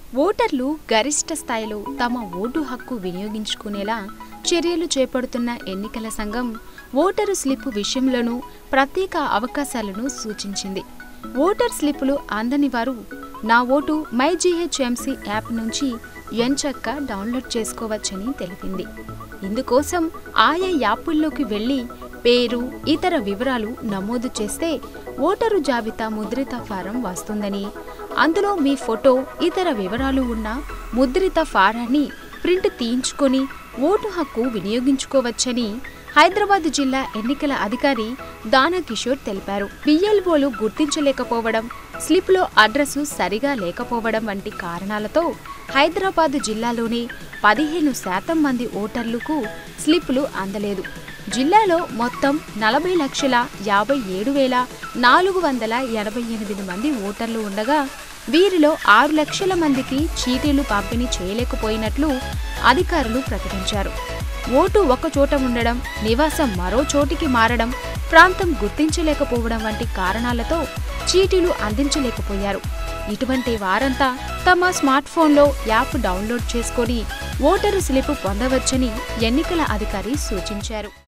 ఓటర్లు గరిష్ట స్థాయిలో తమ ఓటు హక్కు వినియోగించుకునేలా చర్యలు చేపడుతున్న ఎన్నికల సంఘం ఓటరు స్లిప్ విషయంలోనూ ప్రత్యేక అవకాశాలను సూచించింది ఓటర్ స్లిప్పులు అందని వారు నా ఓటు మై జీహెచ్ఎంసీ యాప్ నుంచి ఎంచక్క డౌన్లోడ్ చేసుకోవచ్చని తెలిపింది ఇందుకోసం ఆయా యాపుల్లోకి వెళ్ళి పేరు ఇతర వివరాలు నమోదు చేస్తే ఓటరు జాబితా ముద్రిత ఫారం వస్తుందని అందులో మీ ఫోటో ఇతర వివరాలు ఉన్న ముద్రిత ఫారాన్ని ప్రింట్ తీయించుకొని ఓటు హక్కు వినియోగించుకోవచ్చని హైదరాబాద్ జిల్లా ఎన్నికల అధికారి దానా కిషోర్ తెలిపారు బిఎల్ఓలు గుర్తించలేకపోవడం స్లిప్లో అడ్రస్సు సరిగా లేకపోవడం వంటి కారణాలతో హైదరాబాద్ జిల్లాలోని పదిహేను శాతం మంది ఓటర్లకు స్లిప్లు అందలేదు జిల్లాలో మొత్తం నలభై లక్షల యాభై ఏడు వేల నాలుగు వందల ఎనభై ఎనిమిది మంది ఓటర్లు ఉండగా వీరిలో ఆరు లక్షల మందికి చీటీలు పంపిణీ చేయలేకపోయినట్లు అధికారులు ప్రకటించారు ఓటు ఒక చోట ఉండడం నివాసం మరో చోటికి మారడం ప్రాంతం గుర్తించలేకపోవడం వంటి కారణాలతో చీటీలు అందించలేకపోయారు ఇటువంటి వారంతా తమ స్మార్ట్ ఫోన్లో యాప్ డౌన్లోడ్ చేసుకొని ఓటరు స్లిప్ పొందవచ్చని ఎన్నికల అధికారి సూచించారు